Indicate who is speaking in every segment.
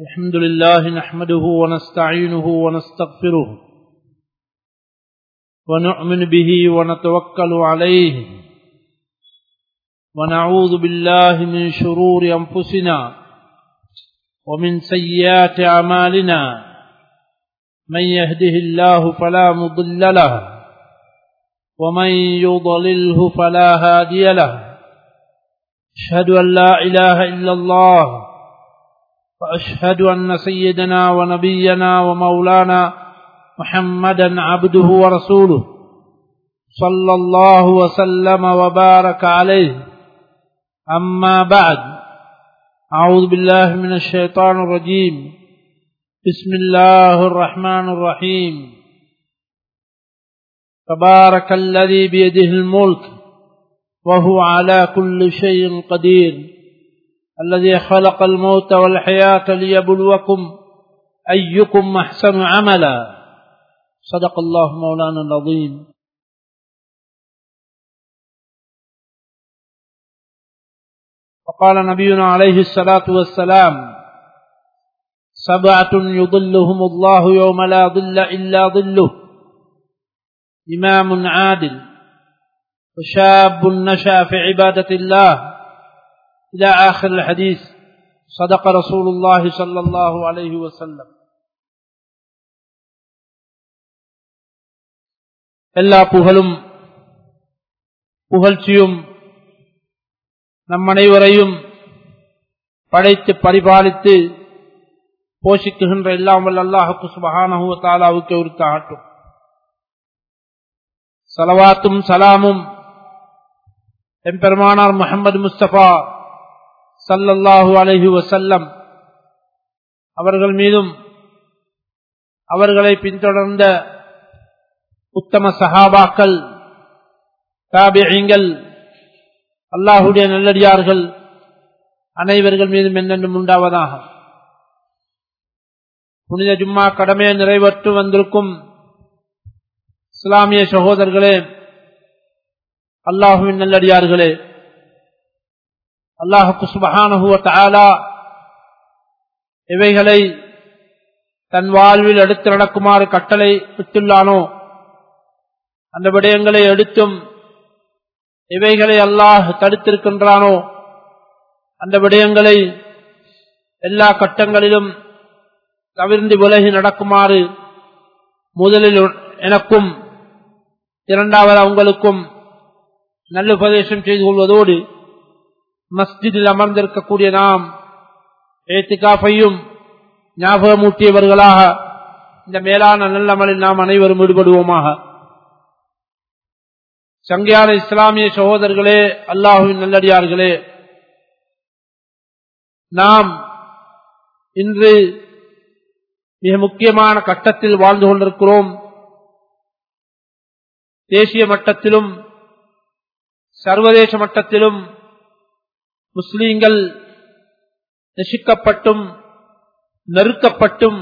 Speaker 1: الحمد لله نحمده ونستعينه ونستغفره ونؤمن به ونتوكل عليه ونعوذ بالله من شرور أنفسنا ومن سيئات أعمالنا من يهده الله فلا مضل له ومن يضلله فلا هادي له أشهد أن لا إله إلا الله وأشهد أن سيدنا ونبينا ومولانا محمدا عبده ورسوله صلى الله وسلم وبارك عليه أما بعد أعوذ بالله من الشيطان الرجيم بسم الله الرحمن الرحيم تبارك الذي بيده الملك وهو على كل شيء قدير الذي خلق الموت والحياة ليبلوكم أيكم أحسن عملا صدق الله مولانا العظيم وقال نبينا عليه الصلاة والسلام سبعة يظلهم الله يوم لا ظل إلا ظله إمام عادل وشاب نشأ في عبادة الله إلى آخر الحديث صدق رسول الله صلى الله عليه وسلم எல்லா புகழும் புகழ்ச்சியும் நம் அனைவரையும் படைத்து பரிபாலித்து போஷிக்குகின்ற எல்லாம் வல்ல அல்லாஹுக்கு சுபஹானஹு தாலாவுக்கு உரித்தாகட்டும் சலவாத்தும் சலாமும் எம்பெருமானார் முகமது முஸ்தபா சல்லல்லாஹு அலஹி வசல்லம் அவர்கள் மீதும் அவர்களை பின்தொடர்ந்த உத்தம சஹாபாக்கள் தாபியங்கள் அல்லாஹுடைய நல்லடியார்கள் அனைவர்கள் மீதும் என்னென்றும் உண்டாவதாக புனித ஜும்மா கடமையை நிறைவேற்று வந்திருக்கும் இஸ்லாமிய சகோதரர்களே அல்லாஹுவின் நல்லடியார்களே அல்லாஹுக்கு சுபகானுவ தாலா இவைகளை தன் வாழ்வில் எடுத்து நடக்குமாறு கட்டளை விட்டுள்ளானோ அந்த விடயங்களை எடுத்தும் இவைகளை அல்லாஹ் தடுத்திருக்கின்றானோ அந்த விடயங்களை எல்லா கட்டங்களிலும் தவிர்ந்து விலகி நடக்குமாறு முதலில் எனக்கும் இரண்டாவது அவங்களுக்கும் நல்ல உபதேசம் செய்து கொள்வதோடு மஸ்ஜிதில் அமர்ந்திருக்கக்கூடிய நாம் ஏத்திகாஃபையும் ஞாபகமூட்டியவர்களாக இந்த மேலான நல்லமலில் நாம் அனைவரும் ஈடுபடுவோமாக சங்கியான இஸ்லாமிய சகோதரர்களே அல்லாஹுவின் நல்லடியார்களே நாம் இன்று மிக முக்கியமான கட்டத்தில் வாழ்ந்து கொண்டிருக்கிறோம் தேசிய மட்டத்திலும் சர்வதேச மட்டத்திலும் முஸ்லீம்கள் நெசிக்கப்பட்டும் நெருக்கப்பட்டும்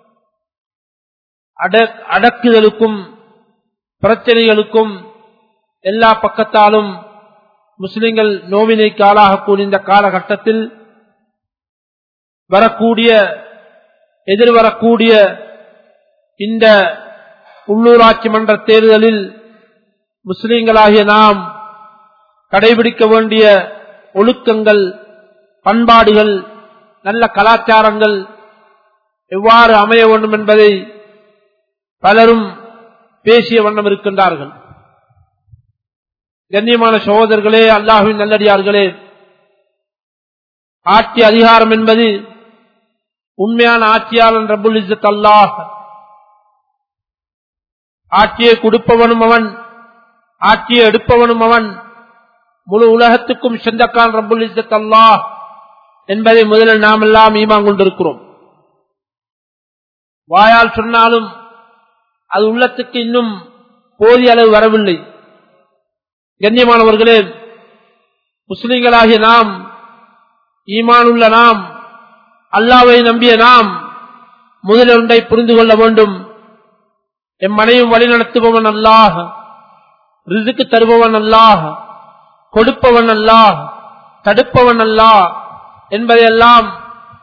Speaker 1: அடக்குதலுக்கும் பிரச்சனைகளுக்கும் எல்லா பக்கத்தாலும் முஸ்லிம்கள் நோவினைக்கு ஆளாகக்கூடிய இந்த காலகட்டத்தில் வரக்கூடிய எதிர்வரக்கூடிய இந்த உள்ளூராட்சி மன்ற தேர்தலில் முஸ்லீம்களாகிய நாம் கடைபிடிக்க வேண்டிய ஒழுக்கங்கள் பண்பாடுகள் நல்ல கலாச்சாரங்கள் எவ்வாறு அமைய வேண்டும் என்பதை பலரும் பேசிய வண்ணம் இருக்கின்றார்கள் கண்ணியமான சகோதரர்களே அல்லாஹுவின் நல்லடியார்களே ஆட்சி அதிகாரம் என்பது உண்மையான ஆட்சியாளன் ரபுல் இசத் அல்லாஹ் ஆட்சியை கொடுப்பவனும் அவன் ஆட்சியை எடுப்பவனும் அவன் முழு உலகத்துக்கும் சொந்தக்கான் ரபுல் இசத் அல்லாஹ் என்பதை முதலில் நாம் எல்லாம் ஈமான் கொண்டிருக்கிறோம் வாயால் சொன்னாலும் அது உள்ளத்துக்கு இன்னும் போதிய அளவு வரவில்லை கண்ணியமானவர்களே முஸ்லிம்களாகிய நாம் ஈமானுள்ள நாம் அல்லாவை நம்பிய நாம் முதல் ஒன்றை புரிந்து கொள்ள வேண்டும் எம் மனையும் வழிநடத்துபவன் அல்லாஹ் ரிசுக்கு தருபவன் அல்லாஹ் கொடுப்பவன் அல்லாஹ் தடுப்பவன் அல்லாஹ் என்பதையெல்லாம்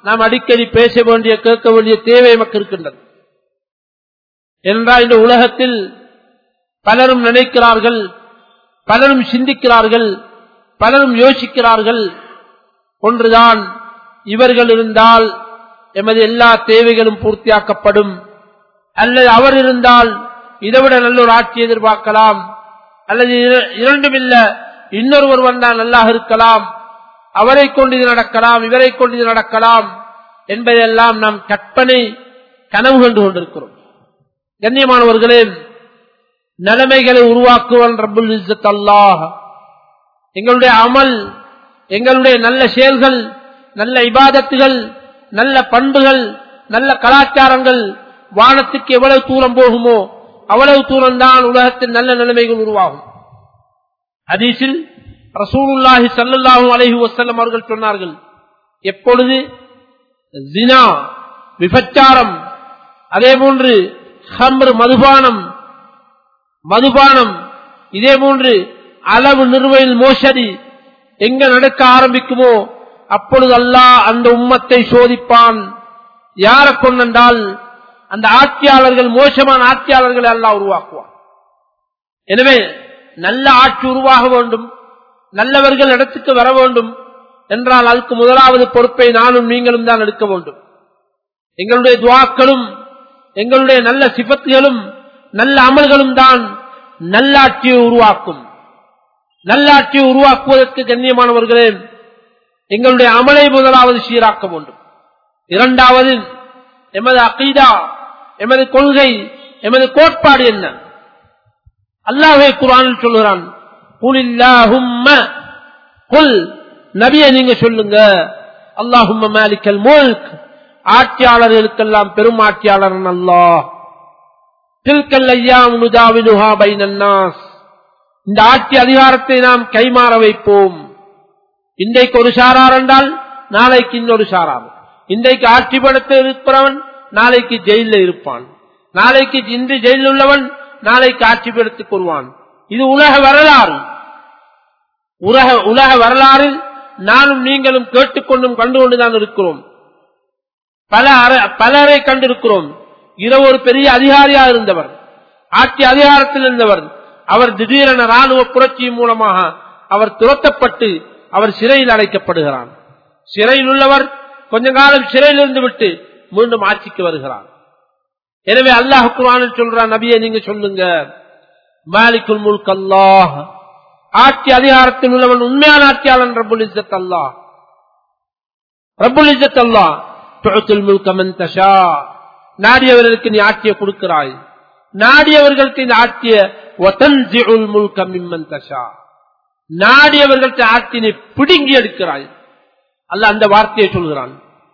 Speaker 1: நாம் அடிக்கடி பேச வேண்டிய கேட்க வேண்டிய தேவை நமக்கு இருக்கின்றது என்றால் இந்த உலகத்தில் பலரும் நினைக்கிறார்கள் பலரும் சிந்திக்கிறார்கள் பலரும் யோசிக்கிறார்கள் ஒன்றுதான் இவர்கள் இருந்தால் எமது எல்லா தேவைகளும் பூர்த்தியாக்கப்படும் அல்லது அவர் இருந்தால் இதைவிட நல்ல ஒரு ஆட்சி எதிர்பார்க்கலாம் அல்லது இரண்டும் இல்ல இன்னொருவர் வந்தால் நல்லாக இருக்கலாம் அவரை கொண்டு இது நடக்கலாம் இவரை கொண்டு இது நடக்கலாம் என்பதையெல்லாம் நாம் கற்பனை கனவு கண்டு கொண்டிருக்கிறோம் கண்ணியமானவர்களே நிலைமைகளை உருவாக்குவன் ரபுல் இஸ்ஸத் அல்லாஹ் எங்களுடைய அமல் எங்களுடைய நல்ல செயல்கள் நல்ல இபாதத்துகள் நல்ல பண்புகள் நல்ல கலாச்சாரங்கள் வானத்துக்கு எவ்வளவு தூரம் போகுமோ அவ்வளவு தூரம் தான் உலகத்தில் நல்ல நிலைமைகள் உருவாகும் ஹதீஸில் ரசூலுல்லாஹி ஸல்லல்லாஹு அலைஹி வஸல்லம் அவர்கள் சொன்னார்கள் எப்பொழுது ஜினா விபச்சாரம் அதே போன்று ஹம்ர் மதுபானம் மதுபானம் இதே போன்று அளவு நிறுவையில் மோசடி எங்க நடக்க ஆரம்பிக்குமோ அப்பொழுது அல்லாஹ் அந்த உம்மத்தை சோதிப்பான் யார கொண்டால் அந்த ஆட்சியாளர்கள் மோசமான ஆட்சியாளர்களை அல்லாஹ் உருவாக்குவான் எனவே நல்ல ஆட்சி உருவாக வேண்டும் நல்லவர்கள் இடத்துக்கு வர வேண்டும் என்றால் அதுக்கு முதலாவது பொறுப்பை நானும் நீங்களும் தான் எடுக்க வேண்டும் எங்களுடைய துவாக்களும் எங்களுடைய நல்ல சிபத்துகளும் நல்ல அமல்களும் தான் நல்லாட்சியை உருவாக்கும் நல்லாட்சியை உருவாக்குவதற்கு கண்ணியமானவர்களே எங்களுடைய அமலை முதலாவது சீராக்க வேண்டும் இரண்டாவது எமது அகீதா எமது கொள்கை எமது கோட்பாடு என்ன அல்லாஹே குரானில் சொல்லுகிறான் நபியை நீங்க சொல்லுங்க அல்லாஹும் மாலிக்கல் முல்க் ஆட்சியாளர்களுக்கெல்லாம் பெரும் ஆட்சியாளர் அல்லாஹ் தில்கல் ஐயாம் நுஜாவிலுஹா பைனன்னாஸ் இந்த ஆட்சி அதிகாரத்தை நாம் கைமாற வைப்போம் இன்றைக்கு ஒரு சாரார் என்றால் நாளைக்கு இன்னொரு சாரார் இன்றைக்கு ஆட்சி படத்தில் இருக்கிறவன் நாளைக்கு ஜெயிலில் இருப்பான் நாளைக்கு இன்று ஜெயிலில் உள்ளவன் நாளைக்கு ஆட்சி படத்துக்கு வருவான் இது உலக வரலாறு உலக உலக வரலாறில் நானும் நீங்களும் கேட்டுக்கொண்டும் கண்டுகொண்டுதான் இருக்கிறோம் பல பலரை கண்டிருக்கிறோம் இரவு ஒரு பெரிய அதிகாரியா இருந்தவர் ஆட்சி அதிகாரத்தில் இருந்தவர் அவர் திடீரென ராணுவ புரட்சி மூலமாக அவர் துரத்தப்பட்டு அவர் சிறையில் அடைக்கப்படுகிறார் சிறையில் உள்ளவர் கொஞ்ச காலம் சிறையில் இருந்து விட்டு மீண்டும் ஆட்சிக்கு வருகிறார் எனவே அல்லாஹ் குரானில் சொல்றான் நபியை நீங்க சொல்லுங்க மாலிக்குல் முல்க் அல்லாஹ் ஆட்சி அதிகாரத்தில் உள்ளவன் உண்மையான ஆட்சியாளன் ரபுல் இசத் அல்லாஹ் ரபுல் இசத் அல்லாஹ் துழத்துல் முல்கமன் தஷா நாடியவர்களுக்கு நீ ஆட்சியை கொடுக்கிறாய் நாடியவர்களுக்கு இந்த ஆட்சிய முல்கம் இம்மன் தஷா நாடியவர்களுக்கு ஆட்சியை பிடுங்கி எடுக்கிறாய் அல்ல அந்த வார்த்தையை சொல்கிறான்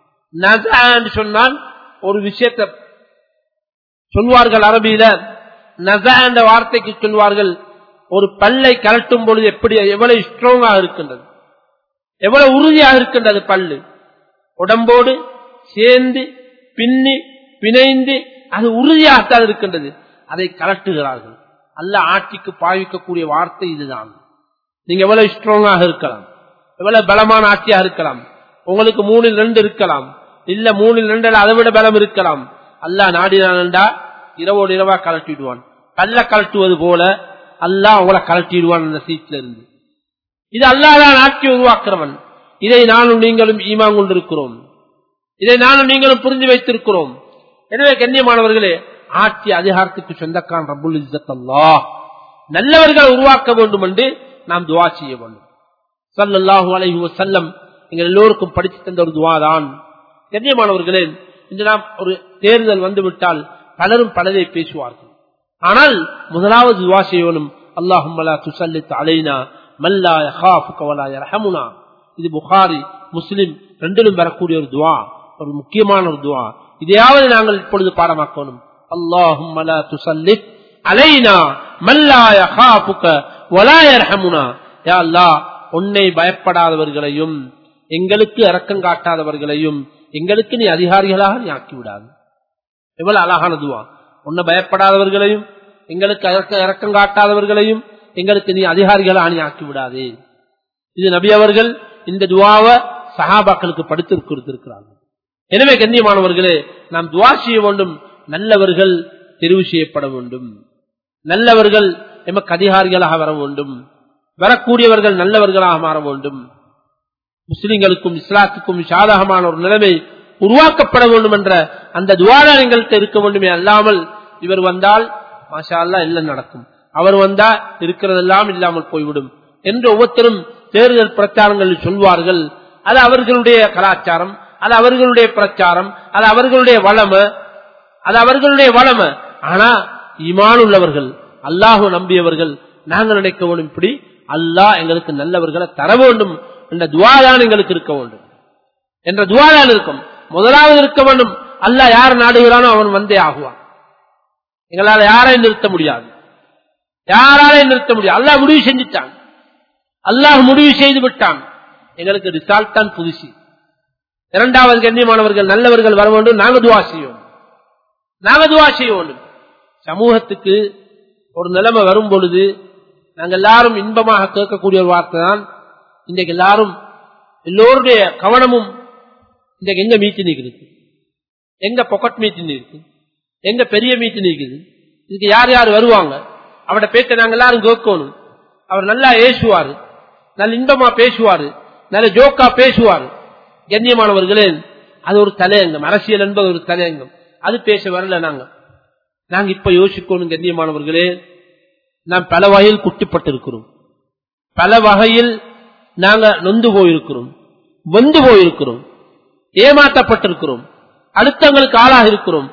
Speaker 1: சொன்னால் ஒரு விஷயத்தை சொல்வார்கள் அரபியில நசா என்ற வார்த்தைக்கு சொல்வார்கள் ஒரு பல்லை கலட்டும் பொழுது எப்படி எவ்வளவு ஸ்ட்ராங்காக இருக்கின்றது எவ்வளவு உறுதியாக இருக்கின்றது பல்லு உடம்போடு சேர்ந்து பின்னி பிணைந்து அது உறுதியாகத்தான் இருக்கின்றது அதை கலட்டுகிறார்கள் அல்ல ஆட்சிக்கு பாவிக்கக்கூடிய வார்த்தை இதுதான் நீங்க எவ்வளவு ஸ்ட்ராங்காக இருக்கலாம் எவ்வளவு பலமான ஆட்சியாக இருக்கலாம் உங்களுக்கு மூணில் ரெண்டு இருக்கலாம் இல்ல மூணில் ரெண்டு அதை விட பலம் இருக்கலாம் அல்லா நாடினான்டா இரவோடு இரவா கலட்டிடுவான் கல்ல கலட்டுவது போல அல்லா உங்களை கலட்டிடுவான் அந்த சீட்ல இருந்து இது அல்லாதான் ஆட்சி உருவாக்குறவன் இதை நானும் நீங்களும் ஈமா கொண்டிருக்கிறோம் இதை நானும் நீங்களும் புரிந்து வைத்திருக்கிறோம் எனவே கண்ணியமானவர்களே ஆட்சி அதிகாரத்துக்கு சொந்தக்கான் ரபுல் அல்லா நல்லவர்கள் உருவாக்க வேண்டும் என்று நாம் துவா செய்ய வேண்டும் சல்லாஹூ அலைஹி வசல்லம் எங்கள் எல்லோருக்கும் படித்து தந்த ஒரு துவா தான் கண்ணியமானவர்களே இன்று நாம் ஒரு தேர்தல் வந்துவிட்டால் பலரும் பலரை பேசுவார்கள் ஆனால் முதலாவது துவா செய்யணும் அல்லாஹும் துசல்லித் அலைனா மல்லா யஹாஃபுக யர்ஹமுனா இது புகாரி முஸ்லிம் ரெண்டிலும் வரக்கூடிய ஒரு துவா ஒரு முக்கியமான ஒரு துவா இதையாவது நாங்கள் இப்பொழுது பாடமாக்கணும் அல்லாஹும் துசல்லித் அலைனா மல்லா யஹாஃபுக வலா யர்ஹமுனா யா அல்லாஹ் உன்னை பயப்படாதவர்களையும் எங்களுக்கு இரக்கம் காட்டாதவர்களையும் எங்களுக்கு நீ அதிகாரிகளாக நீ ஆக்கிவிடாது எவ்வளவு அழகான துவா உன்னை பயப்படாதவர்களையும் எங்களுக்கு இறக்கம் காட்டாதவர்களையும் எங்களுக்கு நீ அதிகாரிகளாக நீ ஆக்கி விடாதே இது நபி அவர்கள் இந்த துவாவை சஹாபாக்களுக்கு படித்து கொடுத்திருக்கிறார்கள் எனவே கண்ணியமானவர்களே நாம் துவா செய்ய வேண்டும் நல்லவர்கள் தெரிவு செய்யப்பட வேண்டும் நல்லவர்கள் எமக்கு அதிகாரிகளாக வர வேண்டும் வரக்கூடியவர்கள் நல்லவர்களாக மாற வேண்டும் முஸ்லிம்களுக்கும் இஸ்லாத்துக்கும் சாதகமான ஒரு நிலைமை உருவாக்கப்பட வேண்டும் என்ற அந்த துவாரம் எங்கள்கிட்ட இருக்க வேண்டுமே அல்லாமல் இவர் வந்தால் மாஷா அல்லா எல்லாம் நடக்கும் அவர் வந்தா இருக்கிறதெல்லாம் இல்லாமல் போய்விடும் என்று ஒவ்வொருத்தரும் தேர்தல் பிரச்சாரங்களில் சொல்வார்கள் அது அவர்களுடைய கலாச்சாரம் அது அவர்களுடைய பிரச்சாரம் அது அவர்களுடைய வளம அது அவர்களுடைய வளம ஆனா ஈமான் உள்ளவர்கள் அல்லாஹு நம்பியவர்கள் நாங்கள் நினைக்க வேண்டும் இப்படி அல்லாஹ் எங்களுக்கு நல்லவர்களை தர வேண்டும் என்ற துவாதான் எங்களுக்கு இருக்க வேண்டும் என்ற துவாதான் இருக்கும் முதலாவது இருக்க வேண்டும் அல்லாஹ் யார் நாடுகிறானோ அவன் வந்தே ஆகுவான் எங்களால் யாரையும் நிறுத்த முடியாது யாராலையும் நிறுத்த முடியாது அல்லாஹ் முடிவு செஞ்சுட்டான் அல்லாஹ் முடிவு செய்து விட்டான் எங்களுக்கு ரிசால்ட் தான் புதுசு இரண்டாவது கண்ணியமானவர்கள் நல்லவர்கள் வர வேண்டும் நாங்க துவா செய்வோம் நாங்க துவா செய்ய வேண்டும் சமூகத்துக்கு ஒரு நிலைமை வரும் பொழுது நாங்கள் எல்லாரும் இன்பமாக கேட்கக்கூடிய ஒரு வார்த்தை தான் இன்றைக்கு எல்லாரும் எல்லோருடைய கவனமும் இன்றைக்கு எங்க மீட்டிங் இருக்குது எங்க பொக்கட் மீட்டிங் இருக்கு எங்க பெரிய மீட்டிங் இருக்குது இதுக்கு யார் யார் வருவாங்க அவட பேச்ச நாங்க எல்லாரும் கேட்கணும் அவர் நல்லா ஏசுவாரு நல்ல இன்பமா பேசுவாரு நல்ல ஜோக்கா பேசுவாரு கண்ணியமானவர்களே அது ஒரு தலையங்கம் அரசியல் என்பது ஒரு தலையங்கம் அது பேச வரல நாங்க நாங்க இப்ப யோசிக்கணும் கண்ணியமானவர்களே நாம் பல வகையில் குட்டிப்பட்டிருக்கிறோம் பல வகையில் நாங்க நொந்து போயிருக்கிறோம் வந்து போயிருக்கிறோம் ஏமாற்றப்பட்டிருக்கிறோம் அடுத்தவங்களுக்கு ஆளாக இருக்கிறோம்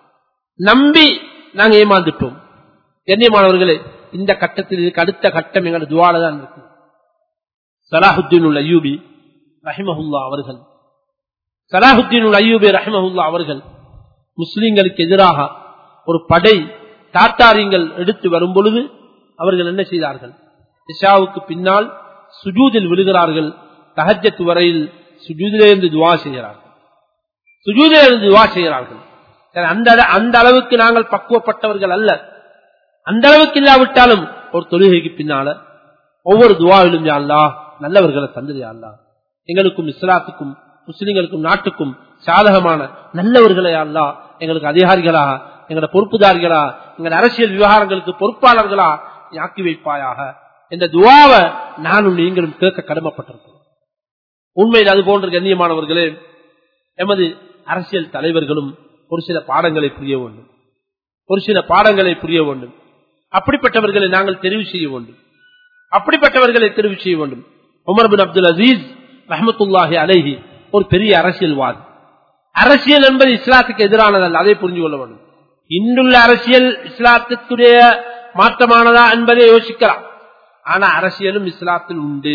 Speaker 1: நம்பி நாங்க ஏமாந்துட்டோம் கண்ணியமானவர்களே இந்த கட்டத்தில் இதுக்கு அடுத்த கட்டம் எங்களோட துவால தான் இருக்கு சலாஹுத்தீன் உல் அய்யூபி ரஹிமஹுல்லா அவர்கள் சலாஹுத்தீன் உல் அய்யூபி ரஹிமஹுல்லா அவர்கள் முஸ்லிம்களுக்கு எதிராக ஒரு படை தாத்தாரியங்கள் எடுத்து வரும் பொழுது அவர்கள் என்ன செய்தார்கள் இஷாவுக்கு பின்னால் சுஜூதில் விழுகிறார்கள் தஹஜத்து வரையில் சுஜூதிலிருந்து துவா செய்கிறார்கள் சுஜூதிலிருந்து துவா செய்கிறார்கள் அந்த அந்த அளவுக்கு நாங்கள் பக்குவப்பட்டவர்கள் அல்ல அந்த அளவுக்கு இல்லாவிட்டாலும் ஒரு தொழுகைக்கு பின்னால ஒவ்வொரு துவாவிலும் அல்லா நல்லவர்களை தந்தது அல்லா எங்களுக்கும் இஸ்லாத்துக்கும் முஸ்லிம்களுக்கும் நாட்டுக்கும் சாதகமான நல்லவர்களை அல்லா எங்களுக்கு அதிகாரிகளாக எங்களோட பொறுப்புதாரிகளா எங்களோட அரசியல் விவகாரங்களுக்கு பொறுப்பாளர்களா ஆக்கி வைப்பாயாக இந்த துவாவை நானும் நீங்களும் கேட்க கடமைப்பட்டிருக்கிறோம் உண்மையில் அது போன்ற கண்ணியமானவர்களே எமது அரசியல் தலைவர்களும் ஒரு சில பாடங்களை புரிய வேண்டும் ஒரு சில பாடங்களை புரிய வேண்டும் அப்படிப்பட்டவர்களை நாங்கள் தெரிவு செய்ய வேண்டும் அப்படிப்பட்டவர்களை தெரிவு செய்ய வேண்டும் உமர் பின் அப்துல் அசீஸ் ரஹமத்துல்லாஹி அலைஹி ஒரு பெரிய அரசியல்வாதி அரசியல் என்பது இஸ்லாத்துக்கு எதிரானதல்ல அதை புரிஞ்சு கொள்ள வேண்டும் இன்றுள்ள அரசியல் இஸ்லாத்துக்குரிய மாற்றமானதா என்பதை யோசிக்கலாம் ஆனா அரசியலும் இஸ்லாத்தில் உண்டு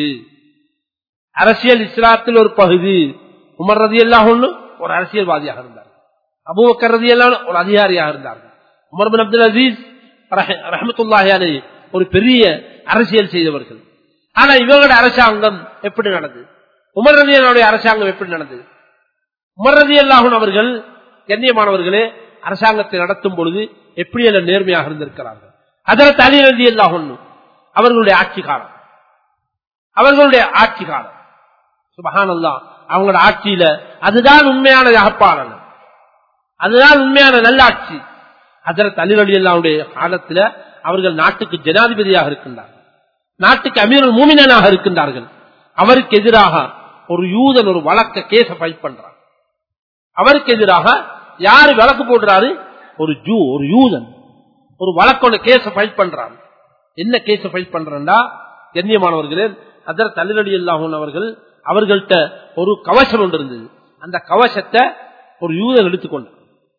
Speaker 1: அரசியல் இஸ்லாத்தில் ஒரு பகுதி உமர் ரதி எல்லாம் ஒண்ணு ஒரு அரசியல்வாதியாக இருந்தார் அபுபக்கர் ரதி எல்லாம் ஒரு அதிகாரியாக இருந்தார்கள் உமர் பின் அப்துல் அசீஸ் ரஹமத்துல்லாஹி அலை ஒரு பெரிய அரசியல் செய்தவர்கள் ஆனா இவர்களுடைய அரசாங்கம் எப்படி நடந்தது உமர் ரதியனுடைய அரசாங்கம் எப்படி நடந்தது உமர் ரதி அல்லாஹூன் அவர்கள் கண்ணியமானவர்களே அரசாங்கத்தை நடத்தும் பொழுது எப்படி எல்லாம் நேர்மையாக இருந்திருக்கிறார்கள் அதற்கு அலி ரதி அல்லாஹூன் அவர்களுடைய ஆட்சி காலம் அவர்களுடைய ஆட்சி காலம் சுபஹானல்லா அவங்களோட ஆட்சியில அதுதான் உண்மையான அகப்பாளன் அதுதான் உண்மையான நல்லாட்சி அதற்கு அலிரலி அல்லாவுடைய காலத்துல அவர்கள் நாட்டுக்கு ஜனாதிபதியாக இருக்கின்றார்கள் நாட்டுக்கு அமீர் மூமினாக இருக்கின்றார்கள் அவருக்கு எதிராக ஒரு யூதன் ஒரு வழக்க கேச ஃபைட் பண்றார் அவருக்கு எதிராக யாரு வழக்கு போடுறாரு ஒரு ஜூ ஒரு யூதன் ஒரு வழக்கோட கேச ஃபைட் பண்றாரு என்ன கேச ஃபைட் பண்றா கண்ணியமானவர்களே அதற்கு அலிரலி அல்லாஹூன் அவர்கள் அவர்கள்ட்ட ஒரு கவசம் ஒன்று இருந்தது அந்த கவசத்தை ஒரு யூதன் எடுத்துக்கொண்டார்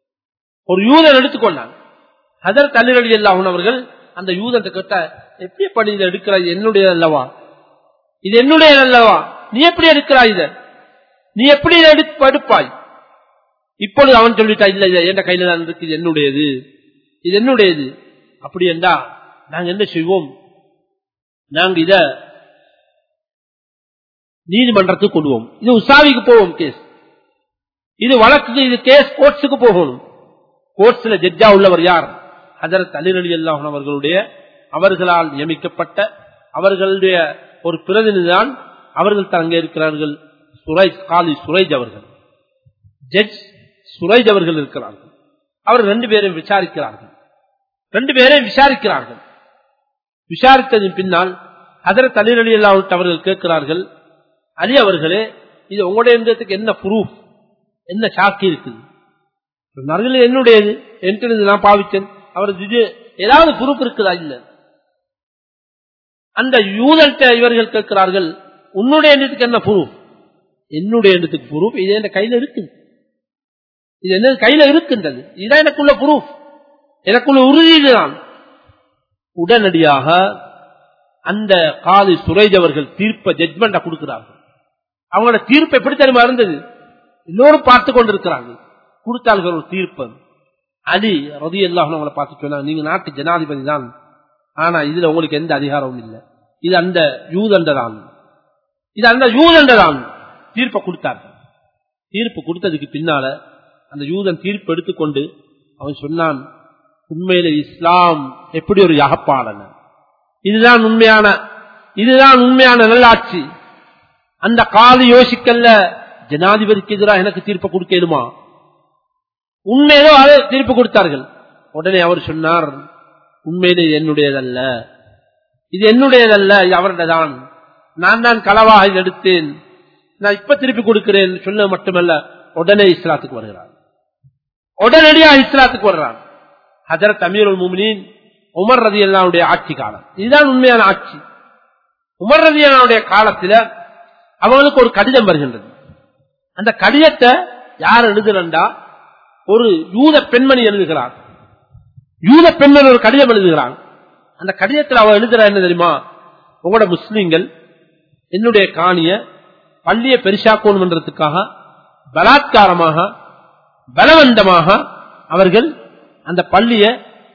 Speaker 1: ஒரு யூதன் எடுத்துக்கொண்டான் அதற்கு அலிரலி அல்லாஹூன் அவர்கள் அந்த யூதன் கேட்ட எப்படி பண்ணி இதை எடுக்கிறாய் என்னுடைய அல்லவா இது என்னுடைய அல்லவா நீ எப்படி எடுக்கிறாய் இத நீ எப்படி இதை எடுப்பாய் இப்பொழுது அவன் சொல்லிட்டா இல்ல இது என் கையில தான் இருக்கு இது என்னுடையது இது என்னுடையது அப்படி என்றா நாங்க என்ன செய்வோம் நாங்க இத நீதிமன்றத்துக்கு கொண்டுவோம் இது உசாவிக்கு போவோம் கேஸ் இது வழக்குக்கு இது கேஸ் கோர்ட்ஸுக்கு போகணும் கோர்ட்ஸ்ல ஜட்ஜா உள்ளவர் யார் அதற்கு அலிரலி அல்லாஹன் அவர்களுடைய அவர்களால் நியமிக்கப்பட்ட அவர்களுடைய ஒரு பிரதிநிதி தான் அவர்கள் அங்கே இருக்கிறார்கள் சுரைஜ் காலி சுரைஜ் அவர்கள் ஜட்ஜ் சுரைஜ் அவர்கள் இருக்கிறார்கள் அவர் ரெண்டு பேரையும் விசாரிக்கிறார்கள் ரெண்டு பேரையும் விசாரிக்கிறார்கள் விசாரித்ததின் பின்னால் ஹதரத் அலி அலி அல்லாஹ் அவர்கள் கேட்கிறார்கள் அலி அவர்களே இது உங்களுடைய இருந்ததுக்கு என்ன ப்ரூஃப் என்ன சாக்கி இருக்குது சொன்னார்கள் என்னுடையது என்கிட்ட நான் பாவித்தேன் அவர் இது ஏதாவது ப்ரூஃப் இருக்குதா இல்ல அந்த யூதர்கிட்ட இவர்கள் கேட்கிறார்கள் உன்னுடைய எண்ணத்துக்கு என்ன ப்ரூஃப் என்னுடைய எண்ணத்துக்கு ப்ரூஃப் இது என் கையில இருக்கு இது என்ன கையில இருக்கின்றது இதுதான் எனக்குள்ள ப்ரூஃப் எனக்குள்ள உறுதி இதுதான் உடனடியாக அந்த காதி சுரேஜ் அவர்கள் தீர்ப்ப ஜட்மெண்ட கொடுக்கிறார்கள் அவங்களோட தீர்ப்பு எப்படி தெரியுமா இருந்தது எல்லோரும் பார்த்து கொண்டிருக்கிறாங்க கொடுத்தார்கள் ஒரு தீர்ப்பு அலி ரதி எல்லாம் அவங்களை பார்த்து சொன்னாங்க நீங்க நாட்டு ஜனாதிபதி தான் ஆனா இதுல உங்களுக்கு எந்த அதிகாரமும் இல்லை இது அந்த யூதண்டதான் இது அந்த யூதண்டதான் தீர்ப்பை கொடுத்தார்கள் தீர்ப்பு கொடுத்ததுக்கு பின்னால அந்த யூதன் தீர்ப்பு எடுத்துக்கொண்டு அவன் சொன்னான் உண்மையில இஸ்லாம் எப்படி ஒரு யகப்பாளன் இதுதான் உண்மையான இதுதான் உண்மையான நல்லாட்சி அந்த காது யோசிக்கல்ல ஜனாதிபதிக்கு எதிராக எனக்கு தீர்ப்பு கொடுக்கலுமா உண்மையிலோ அதை தீர்ப்பு கொடுத்தார்கள் உடனே அவர் சொன்னார் உண்மையிலே என்னுடையதல்ல இது என்னுடையதல்ல இது அவருடையதான் நான் தான் களவாக இதை எடுத்தேன் நான் இப்ப திருப்பி கொடுக்கிறேன் சொல்ல மட்டுமல்ல உடனே இஸ்லாத்துக்கு வருகிறார் உடனடியாக இஸ்லாத்துக்கு வர்றான் ஹஜரத் அமீருல் முமினின் உமர் ரதி அல்லாவுடைய ஆட்சி காலம் இதுதான் உண்மையான ஆட்சி உமர் ரதி அல்லாவுடைய காலத்துல அவங்களுக்கு ஒரு கடிதம் வருகின்றது அந்த கடிதத்தை யார் எழுதுறா ஒரு யூத பெண்மணி எழுதுகிறார் யூத பெண்மணி ஒரு கடிதம் எழுதுகிறான் அந்த கடிதத்தில் அவ எழுதுற என்ன தெரியுமா உங்களோட முஸ்லீம்கள் என்னுடைய காணிய பள்ளியை பெருசாக்கணும்ன்றதுக்காக பலாத்காரமாக பலவந்தமாக அவர்கள் அந்த பள்ளியை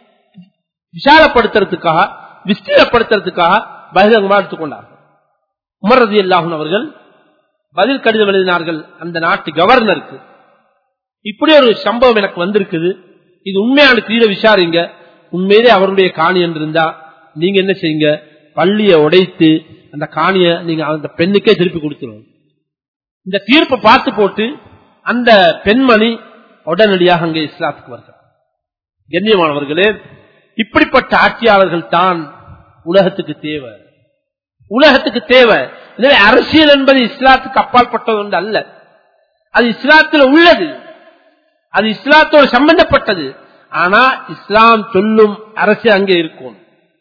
Speaker 1: விசாலப்படுத்துறதுக்காக விஸ்தீரப்படுத்துறதுக்காக பகிரங்கமாக எடுத்துக்கொண்டார்கள் உமரதி அல்லாஹன் அவர்கள் பதில் கடிதம் எழுதினார்கள் அந்த நாட்டு கவர்னருக்கு இப்படி ஒரு சம்பவம் எனக்கு வந்திருக்குது இது உண்மையான தீர விசாரிங்க உண்மையிலே அவருடைய காணி என்று இருந்தா நீங்க என்ன செய்யுங்க பள்ளியை உடைத்து அந்த காணிய நீங்க அந்த பெண்ணுக்கே திருப்பி கொடுத்துருவோம் இந்த தீர்ப்பை பார்த்து போட்டு அந்த பெண்மணி உடனடியாக அங்கே இஸ்லாத்துக்கு வருகிறார் கண்ணியமானவர்களே இப்படிப்பட்ட ஆட்சியாளர்கள் தான் உலகத்துக்கு தேவை உலகத்துக்கு தேவை எனவே அரசியல் என்பது இஸ்லாத்துக்கு அப்பாற்பட்டது ஒன்று அல்ல அது இஸ்லாத்தில் உள்ளது அது இஸ்லாத்தோடு சம்பந்தப்பட்டது ஆனா இஸ்லாம் சொல்லும் அரசியல் அங்கே இருக்கணும்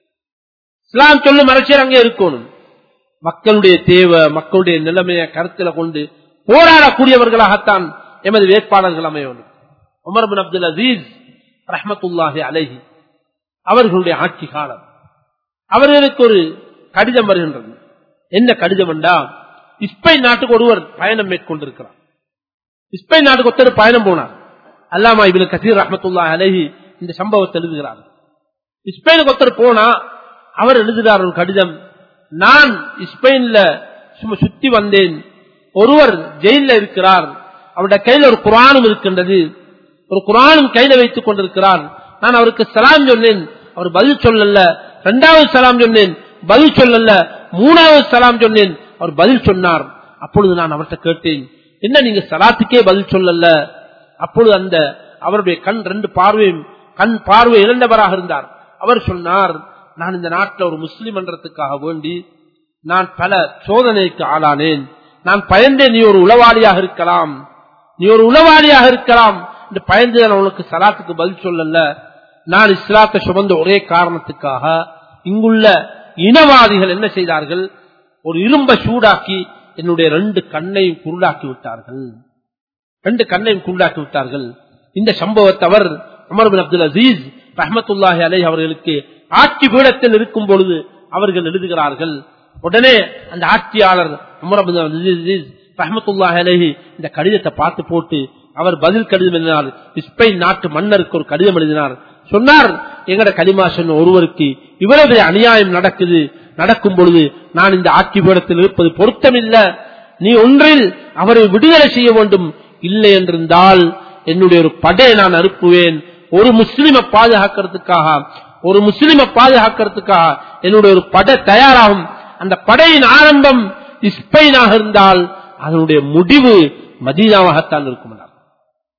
Speaker 1: இஸ்லாம் சொல்லும் அரசியல் அங்கே இருக்கணும் மக்களுடைய தேவை மக்களுடைய நிலைமையை கருத்தில் கொண்டு போராடக்கூடியவர்களாகத்தான் எமது வேட்பாளர்கள் அமைய வேண்டும் உமர் பின் அப்துல் அசீஸ் ரஹமத்துல்லாஹி அலஹி அவர்களுடைய ஆட்சி காலம் அவர்களுக்கு ஒரு கடிதம் வருகின்றது என்ன கடிதம் என்றா இஸ்பெயின் நாட்டுக்கு ஒருவர் பயணம் மேற்கொண்டிருக்கிறார் இஸ்பெயின் நாட்டுக்கு ஒருத்தர் பயணம் போனார் அல்லாமா இபின் கசீர் ரஹமத்துல்லா அலஹி இந்த சம்பவத்தை எழுதுகிறார் இஸ்பெயினுக்கு ஒருத்தர் போனா அவர் எழுதுகிறார் ஒரு கடிதம் நான் இஸ்பெயின்ல சும்மா சுத்தி வந்தேன் ஒருவர் ஜெயில இருக்கிறார் அவருடைய கையில் ஒரு குரானும் இருக்கின்றது ஒரு குரானும் கையில வைத்துக் கொண்டிருக்கிறார் நான் அவருக்கு சலாம் சொன்னேன் அவர் பதில் சொல்லல இரண்டாவது சலாம் சொன்னேன் பதில் சொல்லல மூணாவது சலாம் சொன்னேன் அவர் பதில் சொன்னார் அப்பொழுது நான் அவர்கிட்ட கேட்டேன் என்ன நீங்க சலாத்துக்கே பதில் சொல்லல அப்பொழுது அந்த அவருடைய கண் ரெண்டு பார்வையும் கண் பார்வை இழந்தவராக இருந்தார் அவர் சொன்னார் நான் இந்த நாட்டில் ஒரு முஸ்லிம் என்றதுக்காக வேண்டி நான் பல சோதனைக்கு ஆளானேன் நான் பயந்தேன் நீ ஒரு உளவாளியாக இருக்கலாம் நீ ஒரு உளவாளியாக இருக்கலாம் என்று பயந்து நான் உனக்கு சலாத்துக்கு பதில் சொல்லல நான் இஸ்லாத்தை சுமந்த ஒரே காரணத்துக்காக இங்குள்ள இனவாதிகள் என்ன செய்தார்கள் ஒரு இரும்ப சூடாக்கி என்னுடைய ரெண்டு கண்ணையும் குருடாக்கி விட்டார்கள் ரெண்டு கண்ணையும் குருடாக்கி விட்டார்கள் இந்த சம்பவத்தை அவர் அமர் பின் அப்துல் அசீஸ் ரஹமத்துல்லாஹி அலை அவர்களுக்கு ஆட்சி பீடத்தில் இருக்கும் பொழுது அவர்கள் எழுதுகிறார்கள் உடனே அந்த ஆட்சியாளர் அமர் அப்துல் அசீஸ் ரஹமத்துல்லாஹி அலைஹி இந்த கடிதத்தை பார்த்து போட்டு அவர் பதில் கடிதம் எழுதினார் ஸ்பெயின் நாட்டு மன்னருக்கு ஒரு கடிதம் எழுதினார் சொன்னார் எங்கட களிமா சொன்ன ஒருவருக்கு இவ்வளவு அநியாயம் நடக்குது நடக்கும் பொழுது நான் இந்த ஆட்சி பீடத்தில் இருப்பது பொருத்தமில்ல நீ ஒன்றில் அவரை விடுதலை செய்ய வேண்டும் இல்லை என்றிருந்தால் என்னுடைய ஒரு படையை நான் அனுப்புவேன் ஒரு முஸ்லிமை பாதுகாக்கிறதுக்காக ஒரு முஸ்லிமை பாதுகாக்கிறதுக்காக என்னுடைய ஒரு படை தயாராகும் அந்த படையின் ஆரம்பம் இஸ்பெயினாக இருந்தால் அதனுடைய முடிவு மதீனாவாகத்தான் இருக்கும்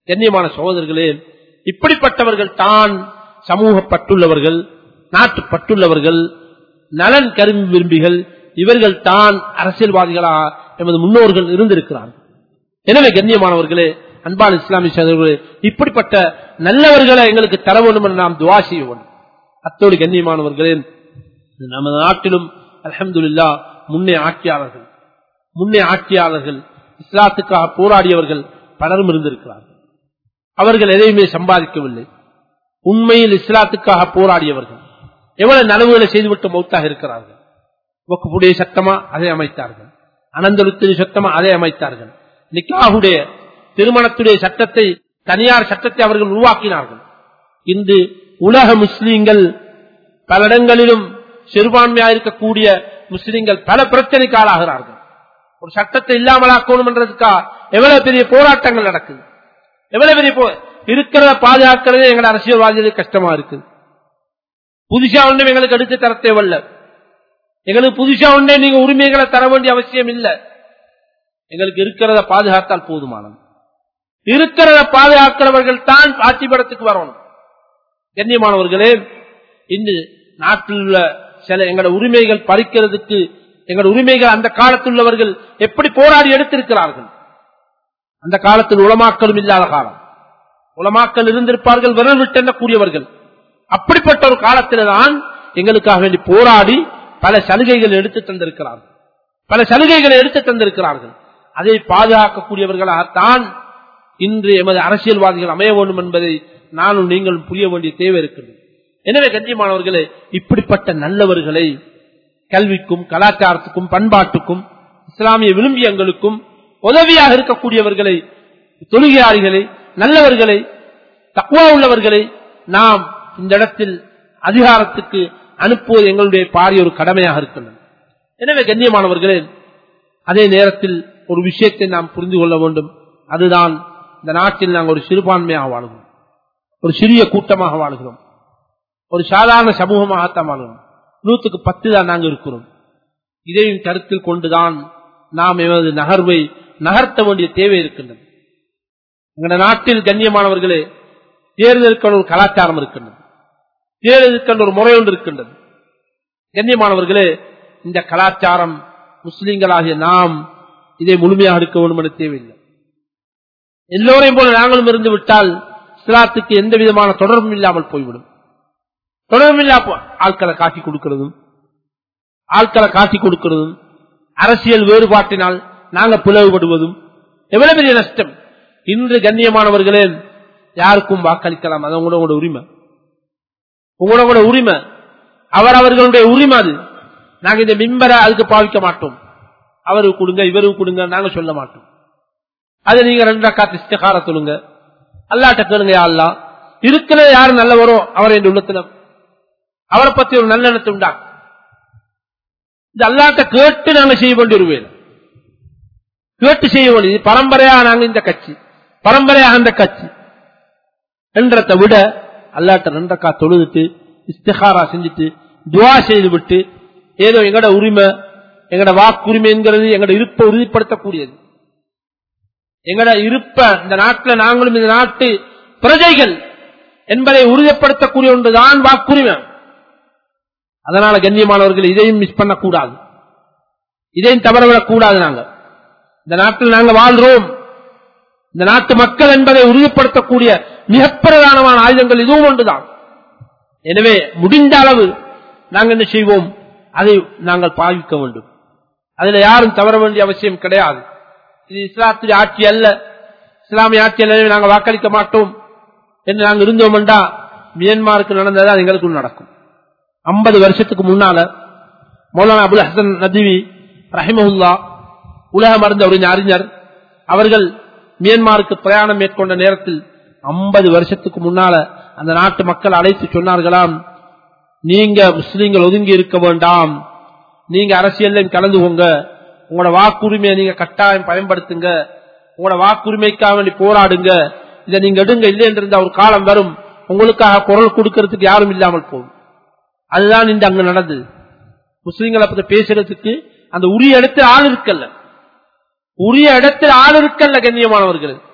Speaker 1: கண்ணியமான சகோதரர்களே இப்படிப்பட்டவர்கள் தான் சமூக பட்டுள்ளவர்கள் நாட்டு பட்டுள்ளவர்கள் நலன் கருவி விரும்பிகள் இவர்கள் தான் அரசியல்வாதிகளா எமது முன்னோர்கள் இருந்திருக்கிறார்கள் எனவே கண்ணியமானவர்களே அன்பான இஸ்லாமிய சகோதரர்களே இப்படிப்பட்ட நல்லவர்களை எங்களுக்கு தர வேண்டும் என்று நாம் துவா செய்ய வேண்டும் அத்தோடு கண்ணியமானவர்களே நமது நாட்டிலும் அலமதுல்லா முன்னே ஆட்சியாளர்கள் முன்னே ஆட்சியாளர்கள் இஸ்லாத்துக்காக போராடியவர்கள் பலரும் இருந்திருக்கிறார்கள் அவர்கள் எதையுமே சம்பாதிக்கவில்லை உண்மையில் இஸ்லாத்துக்காக போராடியவர்கள் எவ்வளவு நனவுகளை செய்துவிட்டு மௌத்தாக இருக்கிறார்கள் வக்குப்புடைய சட்டமா அதை அமைத்தார்கள் அனந்தலுத்திரி சட்டமா அதை அமைத்தார்கள் நிக்காவுடைய திருமணத்துடைய சட்டத்தை தனியார் சட்டத்தை அவர்கள் உருவாக்கினார்கள் இன்று உலக முஸ்லீம்கள் பல இடங்களிலும் சிறுபான்மையா இருக்கக்கூடிய முஸ்லீம்கள் பல பிரச்சனைக்கு ஆளாகிறார்கள் ஒரு சட்டத்தை இல்லாமலாக்கணும் என்றதுக்கா எவ்வளவு பெரிய போராட்டங்கள் நடக்குது எவ்வளவு பெரிய போ இருக்கிறத பாதுகாக்கிறதே எங்களை அரசியல்வாதிகளுக்கு கஷ்டமா இருக்குது புதுசா ஒன்றும் எங்களுக்கு எடுத்து தர தேவையில்ல எங்களுக்கு புதுசா ஒன்றே நீங்க உரிமைகளை தர வேண்டிய அவசியம் இல்லை எங்களுக்கு இருக்கிறத பாதுகாத்தால் போதுமானது இருக்கிறத பாதுகாக்கிறவர்கள் தான் ஆட்சி படத்துக்கு வரணும் கண்ணியமானவர்களே இன்று நாட்டில் உள்ள சில எங்களோட உரிமைகள் பறிக்கிறதுக்கு எங்களோட உரிமைகள் அந்த காலத்தில் உள்ளவர்கள் எப்படி போராடி எடுத்திருக்கிறார்கள் அந்த காலத்தில் உளமாக்கலும் இல்லாத காலம் உலமாக்கல் இருந்திருப்பார்கள் விரல் விட்டெண்ணக்கூடியவர்கள் அப்படிப்பட்ட ஒரு காலத்தில்தான் எங்களுக்காக வேண்டி போராடி பல சலுகைகள் எடுத்து தந்திருக்கிறார்கள் பல சலுகைகளை எடுத்து தந்திருக்கிறார்கள் அதை பாதுகாக்கக்கூடியவர்களாகத்தான் இன்று எமது அரசியல்வாதிகள் அமைய வேண்டும் என்பதை நானும் நீங்களும் புரிய வேண்டிய தேவை இருக்கிறது எனவே கண்ணியமானவர்களே இப்படிப்பட்ட நல்லவர்களை கல்விக்கும் கலாச்சாரத்துக்கும் பண்பாட்டுக்கும் இஸ்லாமிய விரும்பியங்களுக்கும் உதவியாக இருக்கக்கூடியவர்களை தொழுகையாளிகளை நல்லவர்களை தக்குவா உள்ளவர்களை நாம் இந்த இடத்தில் அதிகாரத்துக்கு அனுப்புவது எங்களுடைய பாரிய ஒரு கடமையாக இருக்கின்றது எனவே கண்ணியமானவர்களே அதே நேரத்தில் ஒரு விஷயத்தை நாம் புரிந்து கொள்ள வேண்டும் அதுதான் இந்த நாட்டில் நாங்கள் ஒரு சிறுபான்மையாக வாழ்கிறோம் ஒரு சிறிய கூட்டமாக வாழ்கிறோம் ஒரு சாதாரண சமூகமாகத்தான் வாழ்கிறோம் நூற்றுக்கு பத்து தான் நாங்கள் இருக்கிறோம் இதையும் கருத்தில் கொண்டுதான் நாம் எமது நகர்வை நகர்த்த வேண்டிய தேவை இருக்கின்றது எங்கள நாட்டில் கண்ணியமானவர்களே தேர்தலுக்கான ஒரு கலாச்சாரம் இருக்கின்றது தேர்தலுக்கான ஒரு முறை ஒன்று இருக்கின்றது கண்ணியமானவர்களே இந்த கலாச்சாரம் முஸ்லிம்களாகிய நாம் இதை முழுமையாக எடுக்க வேண்டும் என தேவையில்லை எல்லோரையும் போல நாங்களும் இருந்து விட்டால் இஸ்லாத்துக்கு எந்த விதமான தொடர்பும் இல்லாமல் போய்விடும் தொடர்பில்லா ஆட்களை காட்டி கொடுக்கிறதும் ஆட்களை காட்டி கொடுக்கிறதும் அரசியல் வேறுபாட்டினால் நாங்க பிளவுபடுவதும் எவ்வளவு பெரிய நஷ்டம் இன்று கண்ணியமானவர்களே யாருக்கும் வாக்களிக்கலாம் அது உங்களோட உரிமை உங்களோட உரிமை அவர் அவர்களுடைய உரிமை அது நாங்க இந்த மிம்பரை அதுக்கு பாவிக்க மாட்டோம் அவருக்கு கொடுங்க இவருக்கு கொடுங்க நாங்க சொல்ல மாட்டோம் அது நீங்க ரெண்டு காத்து இஷ்டகார சொல்லுங்க அல்லாட்ட கேளுங்க அல்லா இருக்கிற யாரு நல்லவரோ அவர் என் உள்ளத்துல அவரை பத்தி ஒரு நல்லெண்ணத்தை உண்டா இது அல்லாட்ட கேட்டு நாங்க செய்ய வேண்டிய ஒரு வேலை கேட்டு செய்ய வேண்டியது பரம்பரையா நாங்க இந்த கட்சி பரம்பரையாக அந்த கட்சி என்றதை விட அல்லாட்ட ரெண்டக்கா தொழுதுட்டு இஸ்திகாரா செஞ்சுட்டு துவா செய்து விட்டு ஏதோ எங்கட உரிமை எங்கட வாக்குரிமைங்கிறது எங்கட இருப்பை உறுதிப்படுத்தக்கூடியது எங்கட இருப்ப இந்த நாட்டில் நாங்களும் இந்த நாட்டு பிரஜைகள் என்பதை உறுதிப்படுத்தக்கூடிய ஒன்றுதான் வாக்குரிமை அதனால கண்ணியமானவர்கள் இதையும் மிஸ் பண்ணக்கூடாது இதையும் தவறவிடக் கூடாது நாங்க இந்த நாட்டில் நாங்க வாழ்றோம் இந்த நாட்டு மக்கள் என்பதை உறுதிப்படுத்தக்கூடிய மிக பிரதானமான ஆயுதங்கள் இதுவும் ஒன்றுதான் எனவே முடிந்த அளவு நாங்கள் என்ன செய்வோம் அதை நாங்கள் பாவிக்க வேண்டும் அதுல யாரும் தவற வேண்டிய அவசியம் கிடையாது இது இஸ்லாத்துடைய ஆட்சி அல்ல இஸ்லாமிய ஆட்சி அல்ல நாங்கள் வாக்களிக்க மாட்டோம் என்று நாங்கள் இருந்தோம் என்றா மியன்மாருக்கு நடந்தது அது எங்களுக்கும் நடக்கும் ஐம்பது வருஷத்துக்கு முன்னால மௌலானா அபுல் ஹசன் நதிவி ரஹிமஹுல்லா உலக மருந்து ஒரு அறிஞர் அவர்கள் மியன்மாருக்கு பிரயாணம் மேற்கொண்ட நேரத்தில் ஐம்பது வருஷத்துக்கு முன்னால அந்த நாட்டு மக்கள் அழைத்து சொன்னார்களாம் நீங்க முஸ்லீம்கள் ஒதுங்கி இருக்க வேண்டாம் நீங்க அரசியல் கலந்துகோங்க உங்களோட வாக்குரிமையை நீங்க கட்டாயம் பயன்படுத்துங்க உங்களோட வாக்குரிமைக்காக வேண்டி போராடுங்க இதை நீங்க எடுங்க இல்லை என்றிருந்த ஒரு காலம் வரும் உங்களுக்காக குரல் கொடுக்கறதுக்கு யாரும் இல்லாமல் போகும் அதுதான் இந்த அங்க நடந்தது முஸ்லீம்களை பத்தி பேசுறதுக்கு அந்த உரிய இடத்தில் ஆள் இருக்கல்ல உரிய இடத்தில் ஆள் இருக்கல்ல கண்ணியமானவர்கள்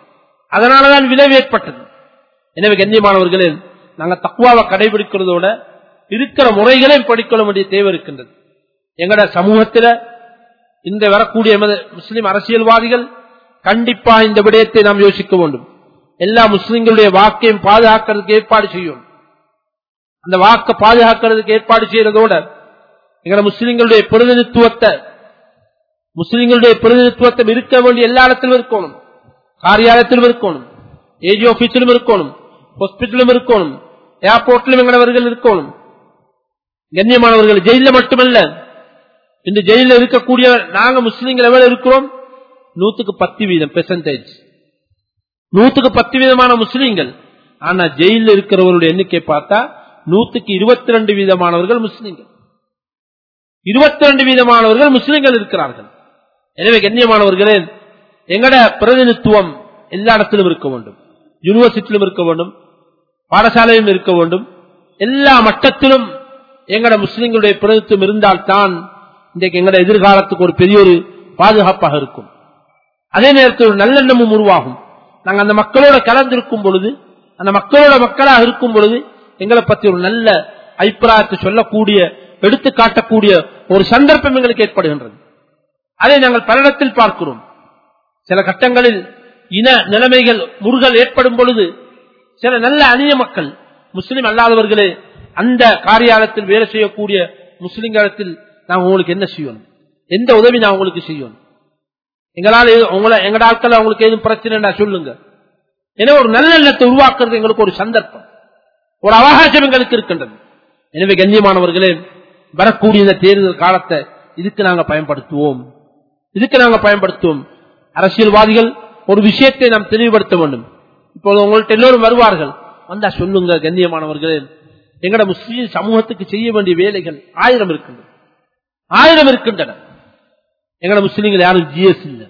Speaker 1: அதனாலதான் விளைவு ஏற்பட்டது எனவே கண்ணியமானவர்களே நாங்க தக்குவாவை கடைபிடிக்கிறதோட இருக்கிற முறைகளையும் படிக்கொள்ள வேண்டிய தேவை இருக்கின்றது எங்கட சமூகத்தில இந்த வரக்கூடிய எமது முஸ்லிம் அரசியல்வாதிகள் கண்டிப்பா இந்த விடயத்தை நாம் யோசிக்க வேண்டும் எல்லா முஸ்லிம்களுடைய வாக்கையும் பாதுகாக்கிறதுக்கு ஏற்பாடு செய்யும் அந்த வாக்கை பாதுகாக்கிறதுக்கு ஏற்பாடு செய்யறதோட எங்களை முஸ்லிம்களுடைய பிரதிநிதித்துவத்தை முஸ்லிம்களுடைய பிரதிநிதித்துவத்தை இருக்க வேண்டிய எல்லா இடத்திலும் இருக்கணும் காரியாலயத்திலும் இருக்கணும் ஏஜி ஆபீஸிலும் இருக்கணும் ஹாஸ்பிட்டலும் இருக்கணும் ஏர்போர்ட்லும் எங்களவர்கள் இருக்கணும் கண்ணியமானவர்கள் ஜெயில மட்டுமல்ல இந்த ஜெயில இருக்கக்கூடிய நாங்க முஸ்லீம்கள் எவ்வளவு இருக்கிறோம் நூத்துக்கு பத்து வீதம் பெர்சன்டேஜ் நூத்துக்கு பத்து வீதமான முஸ்லீம்கள் ஆனா ஜெயில இருக்கிறவர்களுடைய எண்ணிக்கை பார்த்தா நூத்துக்கு இருபத்தி ரெண்டு வீதமானவர்கள் முஸ்லீம்கள் இருபத்தி ரெண்டு வீதமானவர்கள் முஸ்லீம்கள் இருக்கிறார்கள் எனவே கண்ணியமானவர்களே எங்கட பிரதிநிதித்துவம் எல்லா இடத்திலும் இருக்க வேண்டும் யூனிவர்சிட்டியிலும் இருக்க வேண்டும் பாடசாலையிலும் இருக்க வேண்டும் எல்லா மட்டத்திலும் எங்கட முஸ்லிம்களுடைய பிரதித்துவம் இருந்தால்தான் இன்றைக்கு எங்கட எதிர்காலத்துக்கு ஒரு பெரிய ஒரு பாதுகாப்பாக இருக்கும் அதே நேரத்தில் ஒரு நல்லெண்ணமும் உருவாகும் நாங்கள் அந்த மக்களோட கலந்திருக்கும் பொழுது அந்த மக்களோட மக்களாக இருக்கும் பொழுது எங்களை பற்றி ஒரு நல்ல அபிப்பிராயத்தை சொல்லக்கூடிய எடுத்து காட்டக்கூடிய ஒரு சந்தர்ப்பம் எங்களுக்கு ஏற்படுகின்றது அதை நாங்கள் பலரிடத்தில் பார்க்கிறோம் சில கட்டங்களில் இன நிலைமைகள் முருகல் ஏற்படும் பொழுது சில நல்ல அந்நிய மக்கள் முஸ்லிம் அல்லாதவர்களே அந்த காரியாலயத்தில் வேலை செய்யக்கூடிய முஸ்லிம்களத்தில் நான் உங்களுக்கு என்ன செய்யணும் எந்த உதவி நான் உங்களுக்கு செய்யணும் எங்களால் எது- உங்களை எங்கட ஆட்கள் அவங்களுக்கு எதுவும் பிரச்சனை சொல்லுங்க எனவே ஒரு நல்ல எண்ணத்தை உருவாக்குறது எங்களுக்கு ஒரு சந்தர்ப்பம் ஒரு அவகாசம் எங்களுக்கு இருக்கின்றது எனவே கண்ணியமானவர்களே வரக்கூடிய இந்த தேர்தல் காலத்தை இதுக்கு நாங்க பயன்படுத்துவோம் இதுக்கு நாங்க பயன்படுத்துவோம் அரசியல்வாதிகள் ஒரு விஷயத்தை நாம் தெளிவுபடுத்த வேண்டும் இப்போது உங்கள்ட்ட எல்லோரும் வருவார்கள் வந்தா சொல்லுங்க கண்ணியமானவர்களே எங்கட முஸ்லீம் சமூகத்துக்கு செய்ய வேண்டிய வேலைகள் ஆயிரம் இருக்கின்றன ஆயிரம் இருக்கின்றன எங்கட முஸ்லீம்கள் யாரும் ஜிஎஸ் இல்ல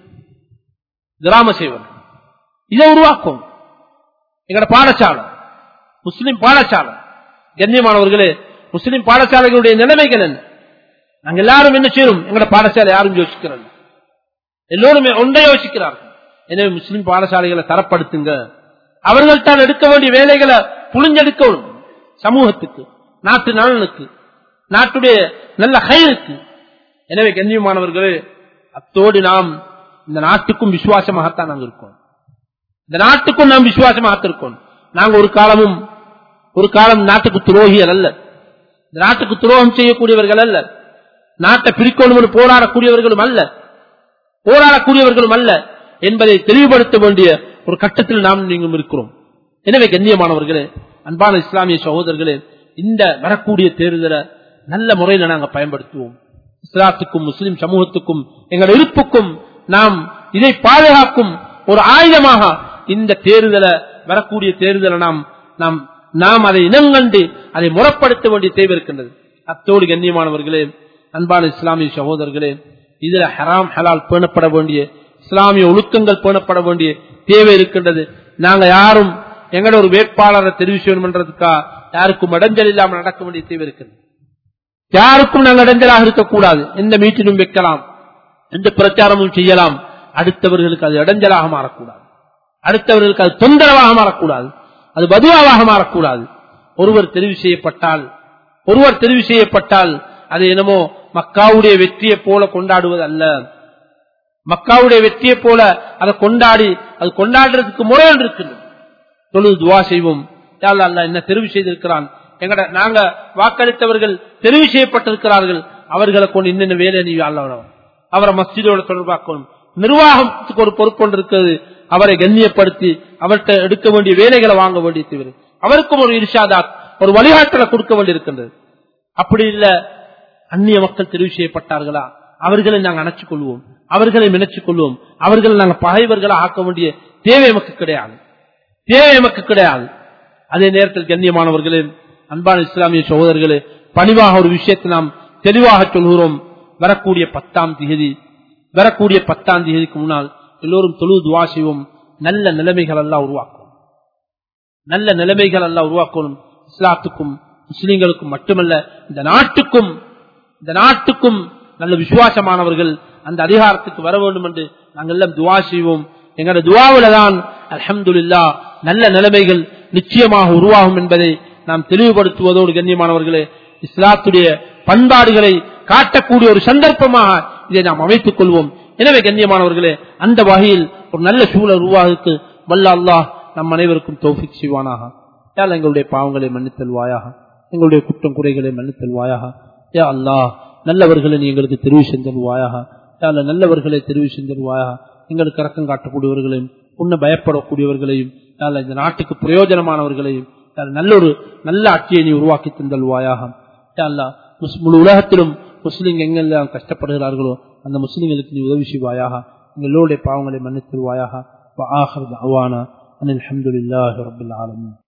Speaker 1: கிராம சேவன் இதை உருவாக்கும் எங்கட பாடசாலை முஸ்லிம் பாடசாலை கண்ணியமானவர்களே முஸ்லிம் பாடசாலைகளுடைய நிலைமைகள் என்ன நாங்க எல்லாரும் என்ன செய்யணும் எங்கட பாடசாலை யாரும் யோசிக்கிறாங்க எல்லோருமே ஒன்றை யோசிக்கிறார்கள் எனவே முஸ்லிம் பாடசாலைகளை தரப்படுத்துங்க அவர்கள் தான் எடுக்க வேண்டிய வேலைகளை புளிஞ்செடுக்கணும் சமூகத்துக்கு நாட்டு நலனுக்கு நாட்டுடைய நல்ல கயிறுக்கு எனவே கண்ணியமானவர்களே அத்தோடு நாம் இந்த நாட்டுக்கும் விசுவாசமாகத்தான் நாங்கள் இருக்கோம் இந்த நாட்டுக்கும் நாம் விசுவாசமாக இருக்கோம் நாங்க ஒரு காலமும் ஒரு காலம் நாட்டுக்கு துரோகிகள் அல்ல இந்த நாட்டுக்கு துரோகம் செய்யக்கூடியவர்கள் அல்ல நாட்டை பிரிக்கணும் போராடக்கூடியவர்களும் அல்ல போராடக்கூடியவர்களும் அல்ல என்பதை தெளிவுபடுத்த வேண்டிய ஒரு கட்டத்தில் நாம் நீங்களும் இருக்கிறோம் எனவே கண்ணியமானவர்களே அன்பான இஸ்லாமிய சகோதரர்களே இந்த வரக்கூடிய தேர்தலை நல்ல முறையில் நாங்கள் பயன்படுத்துவோம் இஸ்லாத்துக்கும் முஸ்லிம் சமூகத்துக்கும் எங்கள் இருப்புக்கும் நாம் இதை பாதுகாக்கும் ஒரு ஆயுதமாக இந்த தேர்தலை வரக்கூடிய தேர்தலை நாம் நாம் நாம் அதை இனங்கண்டு அதை முறப்படுத்த வேண்டிய தேவை இருக்கின்றது அத்தோடு கண்ணியமானவர்களே அன்பான இஸ்லாமிய சகோதரர்களே இதுல ஹராம் ஹலால் பேணப்பட வேண்டிய இஸ்லாமிய ஒழுக்கங்கள் பேணப்பட வேண்டிய தேவை இருக்கின்றது நாங்க யாரும் எங்களோட ஒரு வேட்பாளரை தெரிவு செய்யணும் என்றதுக்கா யாருக்கும் இடைஞ்சல் இல்லாமல் நடக்க வேண்டிய தேவை இருக்கிறது யாருக்கும் நாங்கள் இடைஞ்சலாக இருக்கக்கூடாது எந்த மீட்டிலும் வைக்கலாம் எந்த பிரச்சாரமும் செய்யலாம் அடுத்தவர்களுக்கு அது இடைஞ்சலாக மாறக்கூடாது அடுத்தவர்களுக்கு அது தொந்தரவாக மாறக்கூடாது அது பதுவாவாக மாறக்கூடாது ஒருவர் தெரிவு செய்யப்பட்டால் ஒருவர் தெரிவு செய்யப்பட்டால் அது என்னமோ மக்காவுடைய வெற்றியை போல கொண்டாடுவது அல்ல மக்காவுடைய வெற்றியை போல அதை கொண்டாடி அது கொண்டாடுறதுக்கு முறைகள் இருக்குது தொழுது துவா செய்வோம் யா அல்லாஹ் அல்லாஹ் என்ன தெரிவு செய்திருக்கிறான் எங்கட நாங்க வாக்களித்தவர்கள் தெரிவு செய்யப்பட்டிருக்கிறார்கள் அவர்களை கொண்டு இன்னென்ன வேலை நீ அல்லவனம் அவரை மஸ்ஜிதோட தொடர்பாக்கணும் நிர்வாகத்துக்கு ஒரு பொறுப்பு ஒன்று இருக்கிறது அவரை கண்ணியப்படுத்தி அவர்கிட்ட எடுக்க வேண்டிய வேலைகளை வாங்க வேண்டிய தேவை அவருக்கும் ஒரு இர்ஷாதாத் ஒரு வழிகாட்டலை கொடுக்க வேண்டியிருக்கின்றது அப்படி இல்ல அந்நிய மக்கள் தெரிவு செய்யப்பட்டார்களா அவர்களை நாங்கள் அணைச்சுக் கொள்வோம் அவர்களை நினைச்சுக் கொள்வோம் அவர்களை நாங்கள் பகைவர்களை ஆக்க வேண்டிய தேவை நமக்கு கிடையாது தேவை நமக்கு கிடையாது அதே நேரத்தில் கண்ணியமானவர்களே அன்பான இஸ்லாமிய சகோதரர்களே பணிவாக ஒரு விஷயத்தை நாம் தெளிவாக சொல்கிறோம் வரக்கூடிய பத்தாம் தேதி வரக்கூடிய பத்தாம் தேதிக்கு முன்னால் எல்லோரும் தொழுது துவா செய்வோம் நல்ல நிலைமைகள் எல்லாம் உருவாக்கும் நல்ல நிலைமைகள் எல்லாம் உருவாக்கணும் இஸ்லாத்துக்கும் முஸ்லிம்களுக்கும் மட்டுமல்ல இந்த நாட்டுக்கும் இந்த நாட்டுக்கும் நல்ல விசுவாசமானவர்கள் அந்த அதிகாரத்துக்கு வர வேண்டும் என்று நாங்கள் எல்லாம் துவா செய்வோம் எங்களோட துவாவில தான் அல்ஹம்துலில்லா நல்ல நிலைமைகள் நிச்சயமாக உருவாகும் என்பதை நாம் தெளிவுபடுத்துவதோடு கண்ணியமானவர்களே இஸ்லாத்துடைய பண்பாடுகளை காட்டக்கூடிய ஒரு சந்தர்ப்பமாக இதை நாம் அமைத்துக் கொள்வோம் எனவே கண்ணியமானவர்களே அந்த வகையில் ஒரு நல்ல சூழல் உருவாகுக்கு வல்ல அல்லாஹ் நம் அனைவருக்கும் தௌஃபிக் செய்வானாக யாழ் எங்களுடைய பாவங்களை மன்னித்தல்வாயாக எங்களுடைய குற்றம் குறைகளை மன்னித்தல்வாயாக யா அல்லாஹ் நல்லவர்களை நீ எங்களுக்கு தெரிவு செஞ்சல்வாயாக யா அல்லாஹ் நல்லவர்களை தெரிவு செஞ்சல்வாயாக எங்களுக்கு இறக்கம் காட்டக்கூடியவர்களையும் உன்னை பயப்படக்கூடியவர்களையும் யா அல்லாஹ் இந்த நாட்டுக்கு பிரயோஜனமானவர்களையும் யா அல்லாஹ் நல்ல ஒரு நல்ல ஆட்சியை நீ உருவாக்கி தந்தல்வாயாக யா அல்லாஹ் முஸ்- முழு உலகத்திலும் முஸ்லிம் எங்கெல்லாம் கஷ்டப்படுகிறார்களோ அந்த முஸ்லிம்களுக்கு நீ உதவி செய்வாயாக எங்களுடைய பாவங்களை மன்னித்தல்வாயாக وآخر دعوانا أن الحمد لله رب العالمين